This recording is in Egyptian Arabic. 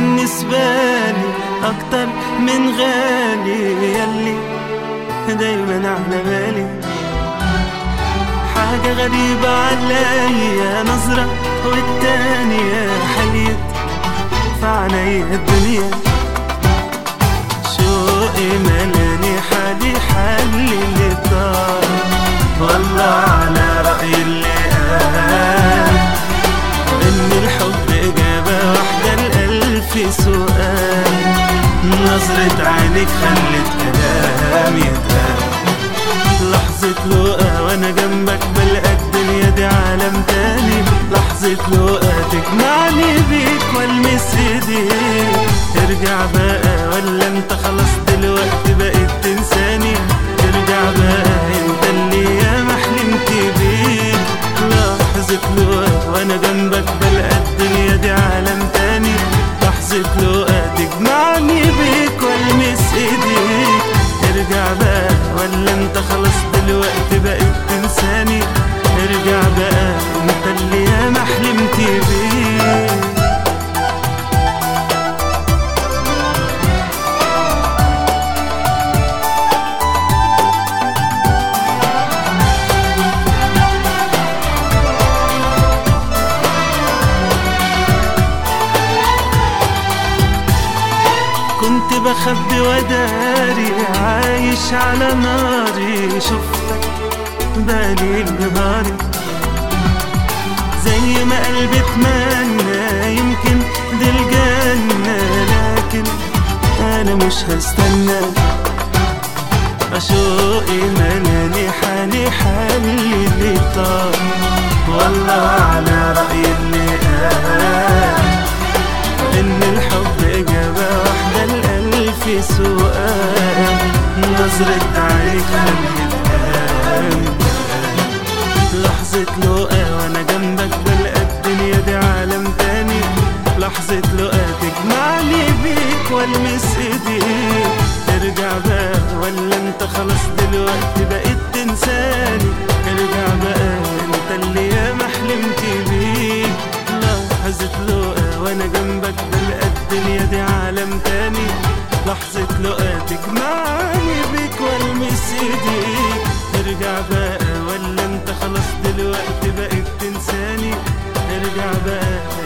بالنسبة لي أكتر من غالي يلي دايما على بالي حاجة غريبة عليا نظرة والتانية حليت في عينيا الدنيا شوقي ملاني حالي حل اللي طار والله على رأي اللي قال إن الحب إجابة واحدة لألف سؤال نظرة عينك خلت كلامي يتقال لحظة لقا وانا جنبك بلقى الدنيا دي عالم تاني لحظة لقا تجمعني بيك والمس ايديك ارجع بقى ولا انت خلاص دلوقتي بقيت تنساني ارجع بقى انت اللي ياما حلمت بيك لحظة لقا وانا جنبك بلقى الدنيا دي عالم تاني لحظة لقا تجمعني بيك والمس ايديك ارجع بقى ولا انت خلاص دلوقتي بقيت تنساني ارجع بقى انت اللي ياما حلمت بيه كنت بخبي وداري عايش على ناري شفتك بالي نهاري زي ما قلبي اتمنى يمكن دي الجنة لكن أنا مش هستنى أشوقي ملاني حالي حالي اللي طار والله على رأي اللي قال إن الحب إجابة واحدة لألف سؤال نظرة عينك خلت كلامي لحظة لقا وأنا جنبك بلقى الدنيا دي عالم تاني لحظة لقا تجمعني بيك والمس ايديك ارجع بقى ولا انت خلاص دلوقتي بقيت تنساني ارجع بقى انت اللي ياما حلمت بيك لحظة لقا وانا جنبك بلقى الدنيا دي عالم تاني لحظة لقا تجمعني بيك والمس ايديك ارجع بقى ولا انت خلاص دلوقتي بقيت تنساني ارجع بقى